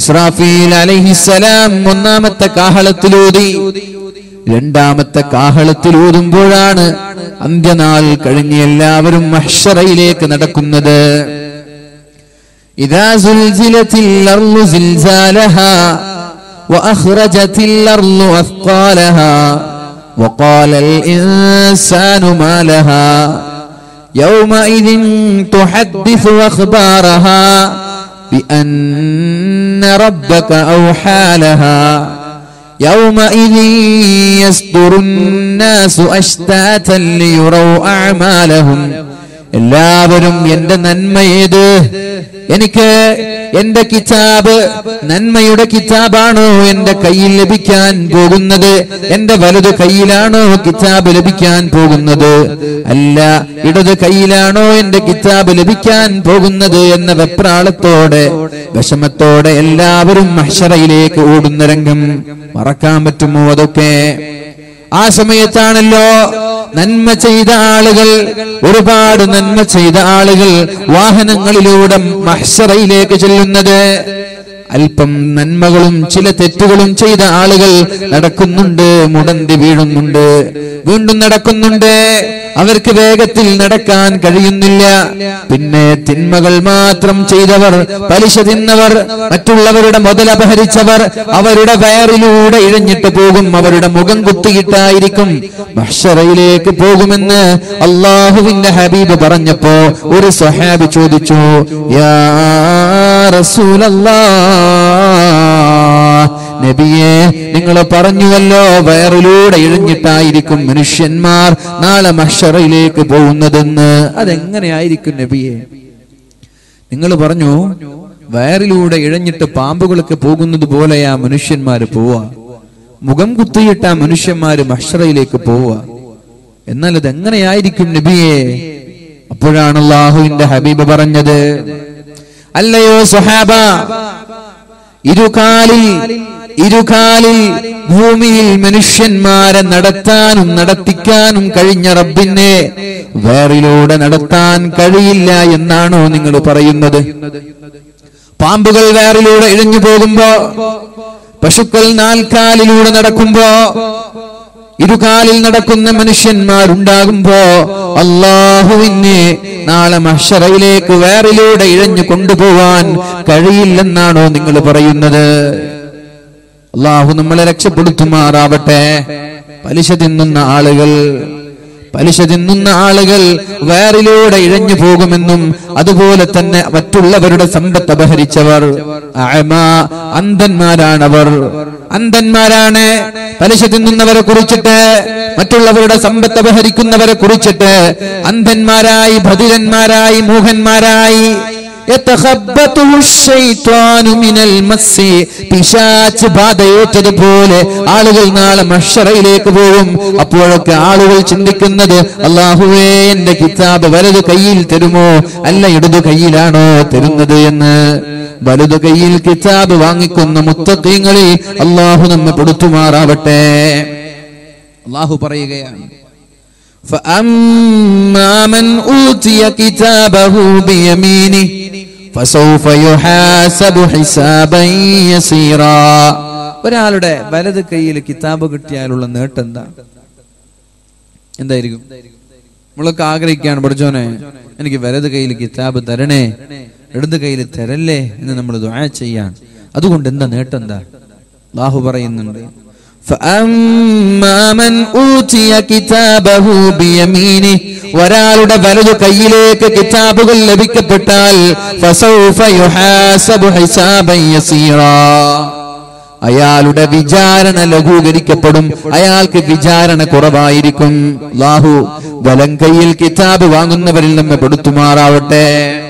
ഇസ്രാഫീൽ അലൈഹിസ്സലാം ഒന്നാമത്തെ കാഹളത്തിലൂതി രണ്ടാമത്തെ കാഹളത്തിലൂതുമ്പോഴാണ് അന്ത്യനാൾ കഴിഞ്ഞ് എല്ലാവരും മഹ്ഷറയിലേക്ക് നടക്കുന്നത് ഇതാ സുൽസിലത്തിൽ അർളു സിൽസാലഹാ وأخرجت الأرض أثقالها وقال الإنسان ما لها يومئذ تحدث أخبارها بأن ربك أوحى لها يومئذ يصدر الناس أشتاتا ليروا أعمالهم എല്ലാവരും എന്റെ നന്മ ഏത് എനിക്ക് എന്റെ കിതാബ് നന്മയുടെ കിതാബാണോ എന്റെ കയ്യിൽ ലഭിക്കാൻ പോകുന്നത് എന്റെ വലത് കയ്യിലാണോ കിതാബ് ലഭിക്കാൻ പോകുന്നത് അല്ല ഇടത് കയ്യിലാണോ എന്റെ കിതാബ് ലഭിക്കാൻ പോകുന്നത് എന്ന വെപ്രാളത്തോടെ വിഷമത്തോടെ എല്ലാവരും മഹ്ഷറയിലേക്ക് ഓടുന്ന രംഗം മറക്കാൻ പറ്റുമോ അതൊക്കെ ആ സമയത്താണല്ലോ നന്മ ചെയ്ത ആളുകൾ ഒരുപാട് നന്മ ചെയ്ത ആളുകൾ വാഹനങ്ങളിലൂടെ മഹ്സറയിലേക്ക് ചെല്ലുന്നത് അല്പം നന്മകളും ചില തെറ്റുകളും ചെയ്ത ആളുകൾ നടക്കുന്നുണ്ട് മുടന്തി വീഴുന്നുണ്ട് വീണ്ടും നടക്കുന്നുണ്ട് അവർക്ക് വേഗത്തിൽ നടക്കാൻ കഴിയുന്നില്ല പിന്നെ തിന്മകൾ മാത്രം ചെയ്തവർ പലിശ തിന്നവർ മറ്റുള്ളവരുടെ മുതൽ അപഹരിച്ചവർ അവരുടെ വയറിലൂടെ ഇഴഞ്ഞിട്ട് പോകും അവരുടെ മുഖം കുത്തിയിട്ടായിരിക്കും മഹ്ഷറയിലേക്ക് പോകുമെന്ന് അള്ളാഹുവിന്റെ ഹബീബ് പറഞ്ഞപ്പോ ഒരു സ്വഹാബി ചോദിച്ചു യാ റസൂലല്ലാ നബിയെ നിങ്ങൾ പറഞ്ഞുവല്ലോ വയറിലൂടെ ഇഴഞ്ഞിട്ടായിരിക്കും മനുഷ്യന്മാർ നാളെ മഷറയിലേക്ക് പോകുന്നതെന്ന് അതെങ്ങനെയായിരിക്കും നബിയെ നിങ്ങൾ പറഞ്ഞു വയറിലൂടെ ഇഴഞ്ഞിട്ട് പാമ്പുകളൊക്കെ പോകുന്നത് പോലെയാ മനുഷ്യന്മാര് പോവാ മുഖം കുത്തിയിട്ട മനുഷ്യന്മാര് മഷറയിലേക്ക് പോവുക എന്നാൽ അതെങ്ങനെയായിരിക്കും നബിയെ അപ്പോഴാണ് അള്ളാഹുവിന്റെ ഹബീബ് പറഞ്ഞത് അല്ലയോ സുഹാബ ഇരുകാലിൽ ഇരുകാലിൽ ഭൂമിയിൽ മനുഷ്യന്മാരെ നടത്താനും നടത്തിക്കാനും കഴിഞ്ഞ റബ്ബിനെ വേറിലൂടെ നടത്താൻ കഴിയില്ല എന്നാണോ നിങ്ങൾ പറയുന്നത് പാമ്പുകൾ വേറിലൂടെ ഇഴഞ്ഞു പോകുമ്പോ പശുക്കൾ നാൽക്കാലിലൂടെ നടക്കുമ്പോ ഇരുകാലിൽ നടക്കുന്ന മനുഷ്യന്മാരുണ്ടാകുമ്പോ അള്ളാഹുവിനെ നാളെ മഷറയിലേക്ക് വേറിലൂടെ ഇഴഞ്ഞു കൊണ്ടുപോവാൻ കഴിയില്ലെന്നാണോ നിങ്ങൾ പറയുന്നത് അള്ളാഹു നമ്മളെ രക്ഷപ്പെടുത്തുമാറാവട്ടെ പലിശ തിന്നുന്ന ആളുകൾ പലിശ തിന്നുന്ന ആളുകൾ വേറിലൂടെ ഇഴഞ്ഞു പോകുമെന്നും അതുപോലെ തന്നെ മറ്റുള്ളവരുടെ സമ്പത്ത് അപഹരിച്ചവർ അഅമ, അന്ധന്മാരാണവർ അന്ധന്മാരാണ് പലിശ തിന്നുന്നവരെ കുറിച്ചിട്ട് മറ്റുള്ളവരുടെ സമ്പത്ത് അപഹരിക്കുന്നവരെ കുറിച്ചിട്ട് അന്ധന്മാരായി ഭതിരന്മാരായി മൂഹന്മാരായി യതഖബ്ബതുഹു الشيطان من المس പിശാച് ബാധയേറ്റതുപോലെ ആളുകൾ നാളെ മഷറയിലേക്ക് പോകും അപ്പോഴൊക്കെ ആളുകൾ ചിന്തിക്കുന്നത് അള്ളാഹുവേ എന്റെ കിതാബ് വലത് കയ്യിൽ തരുമോ അല്ല ഇടതു കയ്യിലാണോ തരുന്നത് എന്ന് വലതു കയ്യിൽ കിതാബ് വാങ്ങിക്കുന്ന മുത്തക്കീങ്ങളിൽ അള്ളാഹു നമ്മെ പെടുത്തുമാറാവട്ടെ അള്ളാഹു പറയുകയാണ് فأما من أوتي كتابه بيمينه فسوف يحاسب حسابا يسيرا ഒരാളുടെ വലത് കയ്യിൽ കിതാബ് കിട്ടിയാലുള്ള നേട്ടം എന്താ എന്തായിരിക്കും നമ്മളൊക്കെ ആഗ്രഹിക്കുകയാണ് പഠിച്ചോനെ എനിക്ക് വലത് കയ്യിൽ കിതാബ് തരണേ ഇടത് കയ്യിൽ തരല്ലേ എന്ന് നമ്മൾ ദുആ ചെയ്യാൻ അതുകൊണ്ട് എന്താ നേട്ടം എന്താ അള്ളാഹു പറയുന്നുണ്ട് فأما من أوتي كتابه بيمينه ഒരാളുടെ വലതു കയ്യിലേക്ക് കിതാബുകൾ ലഭിക്കപ്പെട്ടാൽ فسوف يحاسب حسابا يسيرا അയാളുടെ വിചാരണ ലഘൂകരിക്കപ്പെടും അയാൾക്ക് വിചാരണ കുറവായിരിക്കും ലാഹു വലം കയ്യിൽ കിതാബ് വാങ്ങുന്നവരിൽ നമ്മെ പെടുത്തുമാറാവട്ടെ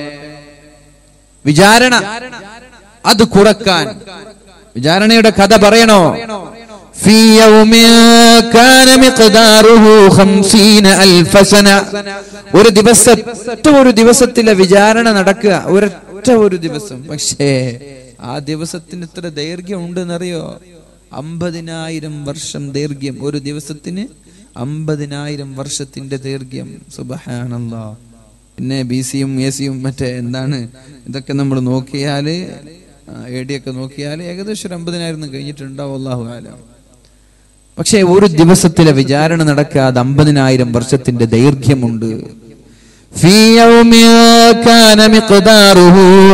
വിചാരണ അത് കുറക്കാൻ വിചാരണയുടെ കഥ പറയണോ في يوم كان مقداره خمسين ألف سنة ഒരു ദിവസം ഒറ്റ ഒരു ദിവസത്തിലെ വിചാരണ നടക്കുക ഒരൊറ്റ ഒരു ദിവസം പക്ഷേ ആ ദിവസത്തിന് ഇത്ര ദൈർഘ്യം ഉണ്ടെന്നറിയോ അമ്പതിനായിരം വർഷം ദൈർഘ്യം ഒരു ദിവസത്തിന് അമ്പതിനായിരം വർഷത്തിന്റെ ദൈർഘ്യം സുബഹാനല്ലാ പിന്നെ ബി സിയും എ സിയും മറ്റേ എന്താണ് ഇതൊക്കെ നമ്മൾ നോക്കിയാല് എ ഡി ഒക്കെ നോക്കിയാൽ ഏകദേശം ഒരു അമ്പതിനായിരം കഴിഞ്ഞിട്ടുണ്ടാവും അള്ളാഹു ആലം പക്ഷേ ഒരു ദിവസത്തിലെ വിചാരണ നടക്കാതെ അമ്പതിനായിരം വർഷത്തിന്റെ ദൈർഘ്യമുണ്ട് في يوم كان مقداره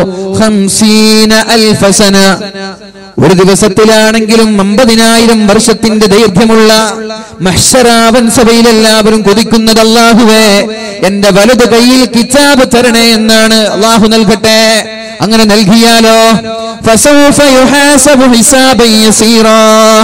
خمسين ألف سنة ഒരു ദിവസത്തിലാണെങ്കിലും അമ്പതിനായിരം വർഷത്തിന്റെ ദൈർഘ്യമുള്ള മഹ്ഷറാവൻ സഭയിൽ എല്ലാവരും കൊതിക്കുന്നത് അള്ളാഹുവേ എന്റെ വലത് കയ്യിൽ കിതാബ് തരണേ എന്നാണ് അള്ളാഹു നൽകട്ടെ അങ്ങനെ നൽകിയാലോ فسوف يحاسب حسابا يسيرا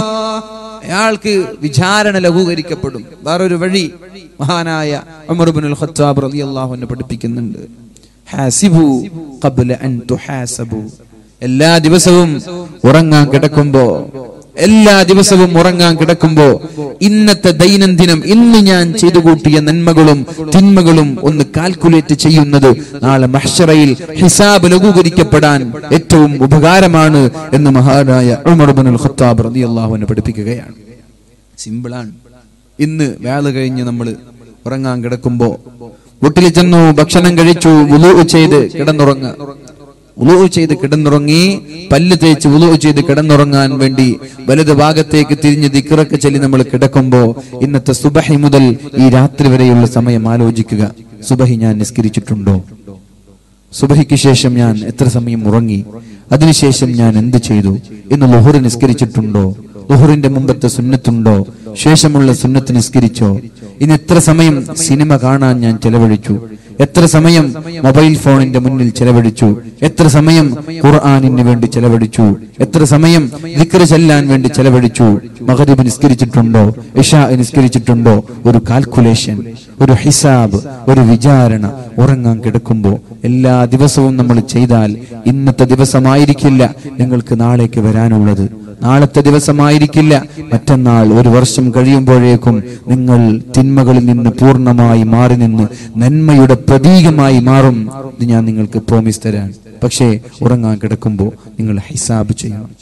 അയാൾക്ക് വിചാരണ ലഘൂകരിക്കപ്പെടും വേറൊരു വഴി മഹാനായ ഉമർബിനുൽ ഖത്താബ് റളിയല്ലാഹു അൻഹു പഠിപ്പിക്കുന്നുണ്ട് ഹാസിബു ഖബ്ല അൻ തുഹാസബു എല്ലാ ദിവസവും ഉറങ്ങാൻ കിടക്കുമ്പോ എല്ലാ ദിവസവും ഉറങ്ങാൻ കിടക്കുമ്പോ ഇന്നത്തെ ദൈനംദിനം ഇന്ന് ഞാൻ ചെയ്തു കൂട്ടിയ നന്മകളും തിന്മകളും ഒന്ന് കാൽക്കുലേറ്റ് ചെയ്യുന്നത് നാളെ മഹ്ഷറയിൽ ഹിസാബ് ലഘൂകരിക്കപ്പെടാൻ ഏറ്റവും ഉപകാരമാണ് എന്ന് മഹാനായ ഉമർബിനുൽ ഖത്താബ് റളിയല്ലാഹു അൻഹു പഠിപ്പിക്കുകയാണ് സിമ്പിളാണ് ഇന്ന് വേള കഴിഞ്ഞ് നമ്മൾ ഉറങ്ങാൻ കിടക്കുമ്പോ വീട്ടിൽ ചെന്നു ഭക്ഷണം കഴിച്ചു വുളു ചെയ്ത് കിടന്നുറങ്ങ വുളു ചെയ്ത് കിടന്നുറങ്ങി പല്ല് തേച്ച് വുളു ചെയ്ത് കിടന്നുറങ്ങാൻ വേണ്ടി വലത് ഭാഗത്തേക്ക് തിരിഞ്ഞ് ദിക്റൊക്കെ ചൊല്ലി നമ്മൾ കിടക്കുമ്പോ ഇന്നത്തെ സുബഹി മുതൽ ഈ രാത്രി വരെയുള്ള സമയം ആലോചിക്കുക സുബഹി ഞാൻ നിസ്കരിച്ചിട്ടുണ്ടോ സുബഹിക്ക് ശേഷം ഞാൻ എത്ര സമയം ഉറങ്ങി അതിനുശേഷം ഞാൻ എന്ത് ചെയ്തു ഇന്ന് ലുഹുർ നിസ്കരിച്ചിട്ടുണ്ടോ ലുഹുറിന്റെ മുമ്പത്തെ സുന്നത്തുണ്ടോ ശേഷമുള്ള സുന്നത്ത് നിസ്കരിച്ചോ ഇന്ന് എത്ര സമയം സിനിമ കാണാൻ ഞാൻ ചെലവഴിച്ചു എത്ര സമയം മൊബൈൽ ഫോണിന്റെ മുന്നിൽ ചെലവഴിച്ചു എത്ര സമയം ഖുർആാനിന് വേണ്ടി ചെലവഴിച്ചു എത്ര സമയം വിക്ര ചെല്ലാൻ വേണ്ടി ചെലവഴിച്ചു മഹരീബ് നിസ്കരിച്ചിട്ടുണ്ടോ ഇഷ നിസ്കരിച്ചിട്ടുണ്ടോ ഒരു കാൽക്കുലേഷൻ ഒരു ഹിസാബ് ഒരു വിചാരണ ഉറങ്ങാൻ കിടക്കുമ്പോ എല്ലാ ദിവസവും നമ്മൾ ചെയ്താൽ ഇന്നത്തെ ദിവസമായിരിക്കില്ല നിങ്ങൾക്ക് നാളേക്ക് വരാനുള്ളത് നാളത്തെ ദിവസമായിരിക്കില്ല മറ്റന്നാൾ ഒരു വർഷം കഴിയുമ്പോഴേക്കും നിങ്ങൾ തിന്മകളിൽ നിന്ന് പൂർണ്ണമായി മാറി നിന്ന് നന്മയുടെ പ്രതീകമായി മാറും ഇത് ഞാൻ നിങ്ങൾക്ക് പ്രോമിസ് തരാൻ പക്ഷേ ഉറങ്ങാൻ കിടക്കുമ്പോൾ നിങ്ങൾ ഹിസാബ് ചെയ്യണം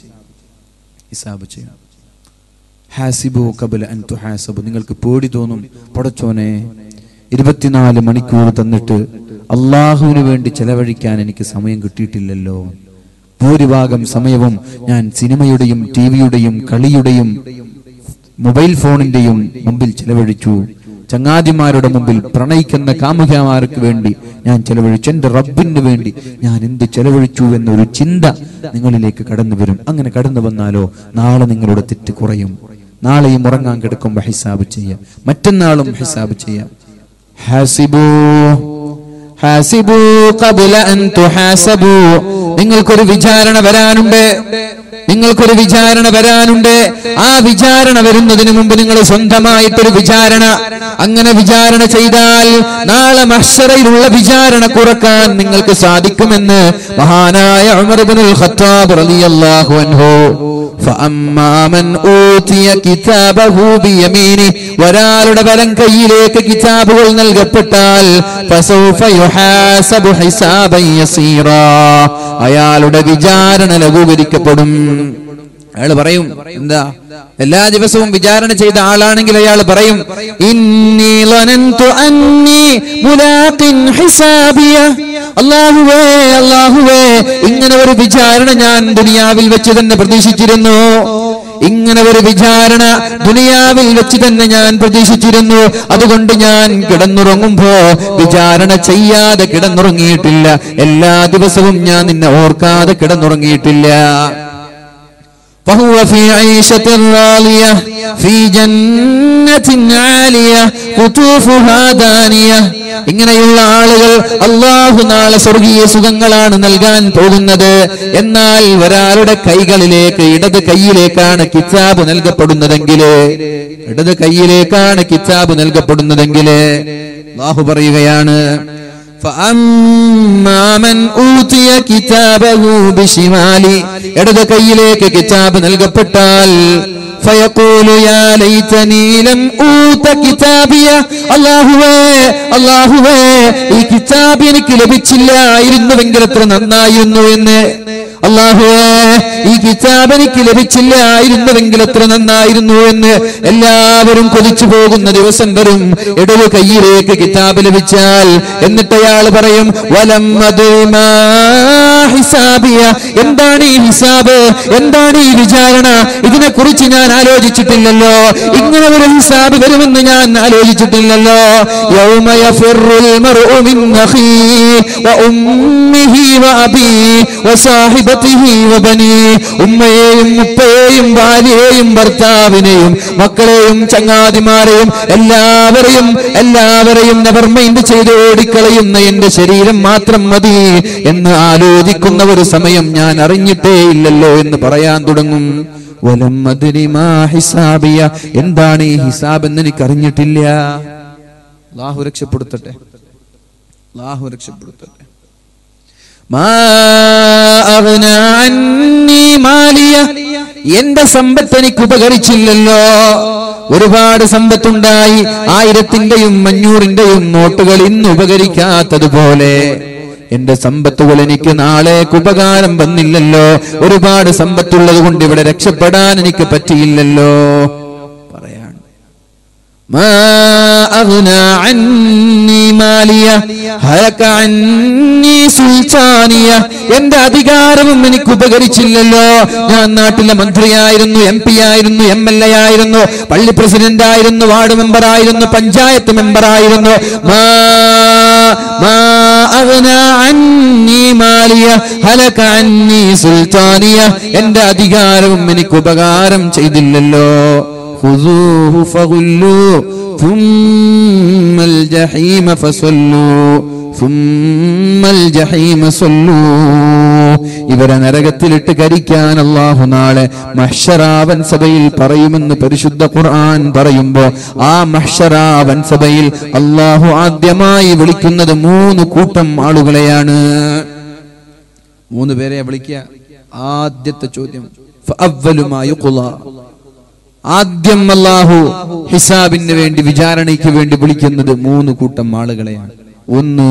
ഹിസാബ് ചെയ്യണം ഹാസിബു കബല അൻ തുഹാസബു നിങ്ങൾക്ക് പേടി തോന്നും പടച്ചോനെ ഇരുപത്തിനാല് മണിക്കൂർ തന്നിട്ട് അള്ളാഹുവിന് വേണ്ടി ചെലവഴിക്കാൻ എനിക്ക് സമയം കിട്ടിയിട്ടില്ലല്ലോ ഭൂരിഭാഗം സമയവും ഞാൻ സിനിമയുടെയും ടി വിയുടെയും കളിയുടെയും മൊബൈൽ ഫോണിന്റെയും മുമ്പിൽ ചെലവഴിച്ചു ചങ്ങാതിമാരുടെ മുമ്പിൽ പ്രണയിക്കുന്ന കാമുകമാർക്ക് വേണ്ടി ഞാൻ ചെലവഴിച്ചു എന്റെ റബ്ബിന് വേണ്ടി ഞാൻ എന്ത് ചെലവഴിച്ചു എന്നൊരു ചിന്ത നിങ്ങളിലേക്ക് കടന്നു വരും അങ്ങനെ കടന്നു വന്നാലോ നാളെ നിങ്ങളുടെ തെറ്റ് കുറയും നാളെയും ഉറങ്ങാൻ കിടക്കുമ്പോൾ ഹിസാബ് ചെയ്യാം മറ്റന്നാളും ഹിസാബ് ചെയ്യാം ഹാസിബൂ ഹാസിബൂ ഖബ്ല അൻ തുഹാസബൂ നിങ്ങൾക്കൊരു വിചാരണ വരാനുണ്ട് നിങ്ങൾക്കൊരു വിചാരണ വരാനുണ്ട് ആ വിചാരണ വരുന്നതിന് മുമ്പ് നിങ്ങൾ സ്വന്തമായിട്ടൊരു വിചാരണ അങ്ങനെ വിചാരണ ചെയ്താൽ നാളെ മഹ്ശറയിലുള്ള വിചാരണ കുറക്കാൻ നിങ്ങൾക്ക് സാധിക്കുമെന്ന് മഹാനായ ഉമർ ഇബ്നുൽ ഖത്താബ് റളിയല്ലാഹു അൻഹു فأما من أوتي كتابه بيمينه ഒരാളുടെ വലം കയ്യിലേക്ക് കിതാബുകൾ നൽകപ്പെട്ടാൽ فسوف يحاسب حسابا يسيرا അയാളുടെ വിചാരണ ലഘൂകരിക്കപ്പെടും അയാൾ പറയും എന്താ എല്ലാ ദിവസവും വിചാരണ ചെയ്ത ആളാണെങ്കിൽ അയാൾ പറയും ഇന്നി ലനന്തു അന്നി മുലാഖിൻ ഹിസാബിയ അല്ലാഹുവേ അല്ലാഹുവേ ഇങ്ങനെ ഒരു വിചാരണ ഞാൻ ദുനിയാവിൽ വെച്ച് തന്നെ പ്രതീക്ഷിച്ചിരുന്നു ഇങ്ങനെ ഒരു വിചാരണ ദുനിയാവിൽ വെച്ച് തന്നെ ഞാൻ പ്രതീക്ഷിച്ചിരുന്നു അതുകൊണ്ട് ഞാൻ കിടന്നുറങ്ങുമ്പോ വിചാരണ ചെയ്യാതെ കിടന്നുറങ്ങിയിട്ടില്ല എല്ലാ ദിവസവും ഞാൻ നിന്നെ ഓർക്കാതെ കിടന്നുറങ്ങിയിട്ടില്ല فهو في عيشة راضية في جنة عالية قطوفها دانية ഇങ്ങനെയുള്ള ആളുകൾ അള്ളാഹു നാളെ സ്വർഗീയ സുഖങ്ങളാണ് നൽകാൻ പോകുന്നത് എന്നാൽ ഒരാളുടെ കൈകളിലേക്ക് ഇടത് കൈയിലേക്കാണ് കിതാബ് നൽകപ്പെടുന്നതെങ്കിൽ ഇടത് കൈയിലേക്കാണ് കിതാബ് നൽകപ്പെടുന്നതെങ്കിൽ അള്ളാഹു പറയുകയാണ് فأما من أوتي كتابه بشماله ഇടത് കൈയിലേക്ക് കിതാബ് നൽകപ്പെട്ടാൽ فيقول يا ليتني لم أوت كتابية അല്ലാഹുവേ അല്ലാഹുവേ ഈ കിതാബ് എനിക്ക് ലഭിച്ചില്ലായിരുന്നുവെങ്കിൽ എത്ര നന്നായിരുന്നു എന്ന് അല്ലാഹുവേ ഈ കിതാബ് എനിക്ക് ലഭിച്ചില്ലായിരുന്നുവെങ്കിൽ എത്ര നന്നായിരുന്നു എന്ന് എല്ലാവരും കൊതിച്ചു പോകുന്ന ദിവസം വരും ഇടവ് കയ്യിലേക്ക് കിതാബ് ലഭിച്ചാൽ എന്നിട്ട് അയാൾ പറയും വലം ഹിസാബിയ എന്താണ് ഈ ഹിസാബ് എന്താണ് ഈ വിചാരണ ഇതിനെ കുറിച്ച് ഞാൻ ആലോചിച്ചിട്ടില്ലല്ലോ ഇങ്ങനെ ഒരു ഹിസാബ് വരുമെന്ന് ഞാൻ ആലോചിച്ചിട്ടില്ലല്ലോ യൗമ യഫിറുൽ മർഉ മിൻ അഖീഹി വഉമ്മിഹി വഅബീഹി വസാഹിബതിഹി വബനീ ഉമ്മയെയും ഉപ്പയെയും ഭാര്യയെയും ഭർത്താവിനെയും മക്കളെയും ചങ്ങാതിമാരെയും എല്ലാവരെയും എല്ലാവരെയും നെവർ മൈൻഡ് ചെയ്ത് ഓടിക്കളയുന്ന എന്റെ ശരീരം മാത്രം മതി എന്ന് ആലോചിക്കുന്ന ഒരു സമയം ഞാൻ അറിഞ്ഞിട്ടേ ഇല്ലല്ലോ എന്ന് പറയാൻ തുടങ്ങും വലം അദ്രി മാ ഹിസാബിയ എന്താണ് ഈ ഹിസാബ് എന്ന് എനിക്ക് അറിഞ്ഞിട്ടില്ല അള്ളാഹു രക്ഷപ്പെടുത്തട്ടെ അള്ളാഹു രക്ഷപ്പെടുത്തട്ടെ മാ അഗ്ന അന്നീ മാലിയ. എന്റെ സമ്പത്ത് എനിക്ക് ഉപകരിച്ചില്ലല്ലോ ഒരുപാട് സമ്പത്തുണ്ടായി ആയിരത്തിന്റെയും അഞ്ഞൂറിന്റെയും നോട്ടുകൾ ഇന്ന് ഉപകരിക്കാത്തതുപോലെ എന്റെ സമ്പത്തുകൾ എനിക്ക് നാളേക്ക് ഉപകാരം വന്നില്ലല്ലോ ഒരുപാട് സമ്പത്തുള്ളത് കൊണ്ട് ഇവിടെ രക്ഷപ്പെടാൻ എനിക്ക് പറ്റിയില്ലല്ലോ പറയാണ് ما أغنى عني مالية هلك عني سلطانية എന്റെ അധികാരവും എനിക്ക് ഉപകരിച്ചില്ലല്ലോ ഞാൻ നാട്ടിലെ മന്ത്രിയായിരുന്നു എം പി ആയിരുന്നു എം എൽ എ ആയിരുന്നു പള്ളി പ്രസിഡന്റ് ആയിരുന്നു വാർഡ് മെമ്പർ ആയിരുന്നു പഞ്ചായത്ത് മെമ്പർ ആയിരുന്നു മാ മാ അഗ്നാ അന്നി മാലിയ ഹലക അന്നി സുൽത്താനിയ എന്റെ അധികാരവും എനിക്ക് ഉപകാരം ചെയ്തില്ലല്ലോ خذوه فغلوا ثم الجحيم فصلوا ثم الجحيم صلوا ഇവരെ നരകത്തിലിട്ട് കരിക്കാൻ അള്ളാഹു നാളെ മഹ്ഷറാവൻ സഭയിൽ പറയുമെന്ന് പരിശുദ്ധ ഖുർആൻ പറയുമ്പോ ആ മഹ്ഷറാവൻ സഭയിൽ അള്ളാഹു ആദ്യമായി വിളിക്കുന്നത് മൂന്ന് കൂട്ടം ആളുകളെയാണ് മൂന്ന് പേരെ വിളിക്കുക ആദ്യത്തെ ചോദ്യം فأول ما يقضى ആദ്യം അല്ലാഹു ഹിസാബിന് വേണ്ടി വിചാരണയ്ക്ക് വേണ്ടി വിളിക്കുന്നത് മൂന്ന് കൂട്ടം ആളുകളെയാണ് ഒന്ന്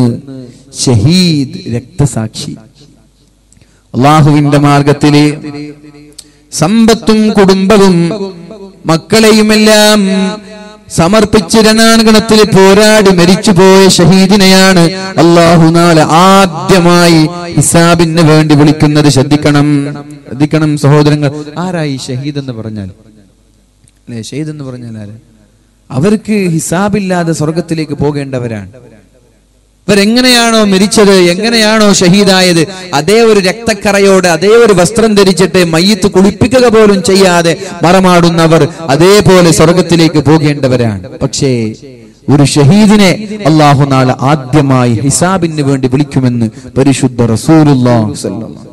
ഷഹീദ് രക്തസാക്ഷി അള്ളാഹുവിന്റെ മാർഗത്തില് സമ്പത്തും കുടുംബവും മക്കളെയുമെല്ലാം സമർപ്പിച്ച് രണാങ്കണത്തിൽ പോരാടി മരിച്ചുപോയ ഷഹീദിനെയാണ് അള്ളാഹു നാളെ ആദ്യമായി ഹിസാബിന് വേണ്ടി വിളിക്കുന്നത് ശ്രദ്ധിക്കണം ശ്രദ്ധിക്കണം സഹോദരങ്ങൾ ആരായി ഷഹീദ് എന്ന് പറഞ്ഞാൽ അല്ലെ ഷെയ്ദ് എന്ന് പറഞ്ഞാൽ ആര് അവർക്ക് ഹിസാബില്ലാതെ സ്വർഗത്തിലേക്ക് പോകേണ്ടവരാണ് ഇവരെങ്ങനെയാണോ മരിച്ചത് എങ്ങനെയാണോ ഷഹീദായത് അതേ ഒരു രക്തക്കറയോടെ അതേ ഒരു വസ്ത്രം ധരിച്ചിട്ട് മയ്യത്ത് കുളിപ്പിക്കുക പോലും ചെയ്യാതെ മറമാടുന്നവർ അതേപോലെ സ്വർഗത്തിലേക്ക് പോകേണ്ടവരാണ് പക്ഷേ ഒരു ഷഹീദിനെ അള്ളാഹു നാളെ ആദ്യമായി ഹിസാബിന് വേണ്ടി വിളിക്കുമെന്ന് പരിശുദ്ധ റസൂലുള്ളാഹി സ്വല്ലല്ലാഹു അലൈഹി വസല്ലം.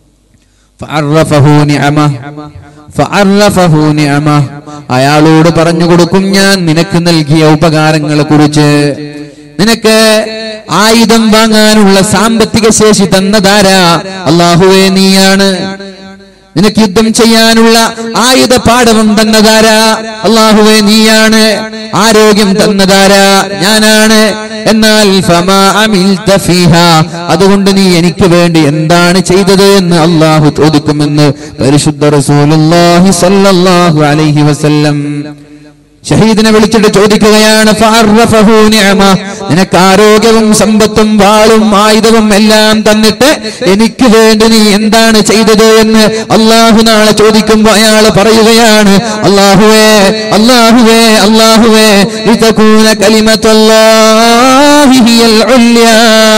ഫഅറഫഹു നിഅമഹ ഫഅറഫഹു നിഅമഹ അയാളോട് പറഞ്ഞു കൊടുക്കും ഞാൻ നിനക്ക് നൽകിയ ഉപകാരങ്ങളെ കുറിച്ച് നിനക്ക് ആയുധം വാങ്ങാനുള്ള സാമ്പത്തിക ശേഷി തന്നതാരാ അള്ളാഹുവേ നീയാണ് നിനക്ക് യുദ്ധം ചെയ്യാനുള്ള ആയുധ പാഠവും തന്നതാരാ അള്ളാഹുവേ നീയാണ് ആരോഗ്യം തന്നതാരാ ഞാനാണ് എന്നാൽ ഫമാ അമിൽത ഫീഹാ. അതുകൊണ്ട് നീ എനിക്ക് വേണ്ടി എന്താണ് ചെയ്തത് എന്ന് അള്ളാഹു ചോദിക്കുമെന്ന് പരിശുദ്ധ റസൂലുള്ളാഹി സ്വല്ലല്ലാഹു അലൈഹി വസല്ലം ഷഹീദിനെ വിളിച്ചിട്ട് ചോദിക്കുകയാണ് ഫഅറഫഹു നിഅമ. നിനക്ക് ആരോഗ്യവും സമ്പത്തും വാളും ആയുധവും എല്ലാം തന്നിട്ട് എനിക്ക് വേണ്ടി നീ എന്താണ് ചെയ്തത് എന്ന് അള്ളാഹു നാളെ ചോദിക്കുമ്പോ അയാൾ പറയുകയാണ് അള്ളാഹുവേ അള്ളാഹുവേ അള്ളാഹുവേ ലിതകൂന കലിമത്തുല്ലാഹി ഹിയൽ ഉല്യാ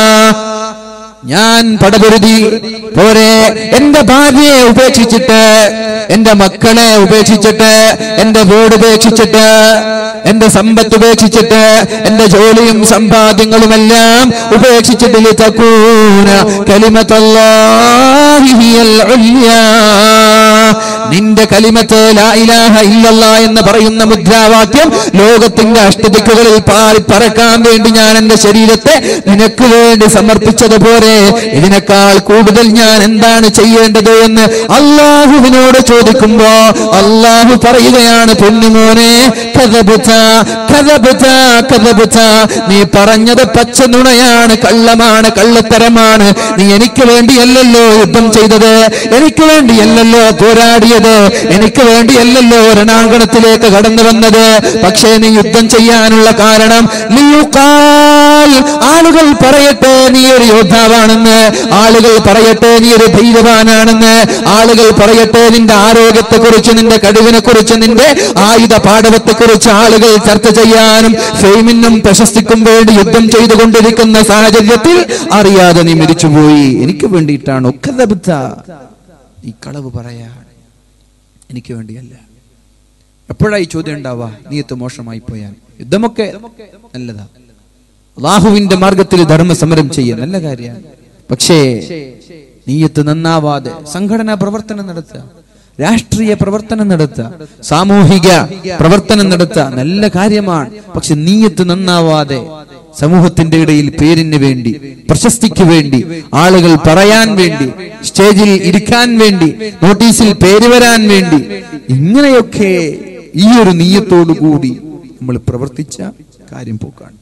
ഞാൻ പടപൊരുതി പോരെ എന്റെ ഭാര്യയെ ഉപേക്ഷിച്ചിട്ട് എന്റെ മക്കളെ ഉപേക്ഷിച്ചിട്ട് എന്റെ വീട് ഉപേക്ഷിച്ചിട്ട് എന്റെ സമ്പത്ത് ഉപേക്ഷിച്ചിട്ട് എന്റെ ജോലിയും സമ്പാദ്യങ്ങളുമെല്ലാം ഉപേക്ഷിച്ചിട്ട് ലിതകൂന കലിമത്തല്ലാഹി ഹിയൽ ഉല്യാ. നിന്റെ കലിമത്ത് ലാ ഇലാഹ ഇല്ലല്ല എന്ന് പറയുന്ന മുദ്രാവാക്യം ലോകത്തിന്റെ അഷ്ടദിക്കുകളിൽ പാറി പറക്കാൻ വേണ്ടി ഞാൻ എന്റെ ശരീരത്തെ നിനക്ക് വേണ്ടി സമർപ്പിച്ചതുപോലെ ഇതിനേക്കാൾ കൂടുതൽ ഞാൻ എന്താണ് ചെയ്യേണ്ടത് എന്ന് അള്ളാഹുവിനോട് ചോദിക്കുമ്പോ അള്ളാഹു പറയുകയാണ് പൊന്നുമോനെ കഥബുത്ത കഥബുത്ത കഥബുത്ത നീ പറഞ്ഞത് പച്ച നുണയാണ് കള്ളമാണ് കള്ളത്തരമാണ് നീ എനിക്ക് വേണ്ടിയല്ലല്ലോ യുദ്ധം ചെയ്തത് എനിക്ക് വേണ്ടിയല്ലല്ലോ പോരാടിയത് മനസ്സിലാക്കിയത് എനിക്ക് വേണ്ടിയല്ലല്ലോ രണാങ്കണത്തിലേക്ക് കടന്നു വന്നത് പക്ഷേ നീ യുദ്ധം ചെയ്യാനുള്ള കാരണം നീ യുഖാൽ. ആളുകൾ പറയട്ടെ നീ ഒരു യോദ്ധാവാണെന്ന് ആളുകൾ പറയട്ടെ നീ ഒരു ധൈര്യവാനാണെന്ന് ആളുകൾ പറയട്ടെ നിന്റെ ആരോഗ്യത്തെ കുറിച്ച് നിന്റെ കഴിവിനെ കുറിച്ച് നിന്റെ ആയുധ പാഠവത്തെ കുറിച്ച് ആളുകൾ ചർച്ച ചെയ്യാനും ഫെയിമിനും പ്രശസ്തിക്കും വേണ്ടി യുദ്ധം ചെയ്തുകൊണ്ടിരിക്കുന്ന സാഹചര്യത്തിൽ അറിയാതെ നീ മരിച്ചുപോയി എനിക്ക് വേണ്ടിയിട്ടാണ് ഒക്കെ ഈ കളവ് പറയാൻ എനിക്ക് വേണ്ടിയല്ല എപ്പോഴായി ചോദ്യം ഉണ്ടാവുക നീയത്ത് മോശമായി പോയാൽ യുദ്ധമൊക്കെ നല്ലതാ അള്ളാഹുവിന്റെ മാർഗത്തിൽ ധർമ്മസമരം ചെയ്യാൻ നല്ല കാര്യമാണ് പക്ഷേ നീയത്ത് നന്നാവാതെ സംഘടനാ പ്രവർത്തനം നടത്തുക രാഷ്ട്രീയ പ്രവർത്തനം നടത്തുക സാമൂഹിക പ്രവർത്തനം നടത്തുക നല്ല കാര്യമാണ് പക്ഷെ നീയത്ത് നന്നാവാതെ സമൂഹത്തിന്റെ ഇടയിൽ പേരിന് വേണ്ടി പ്രശസ്തിക്ക് വേണ്ടി ആളുകൾ പറയാൻ വേണ്ടി സ്റ്റേജിൽ ഇരിക്കാൻ വേണ്ടി നോട്ടീസിൽ പേര് വരാൻ വേണ്ടി ഇങ്ങനെയൊക്കെ ഈ ഒരു നീയത്തോടു കൂടി നമ്മൾ പ്രവർത്തിച്ച കാര്യം പോക്കാണ്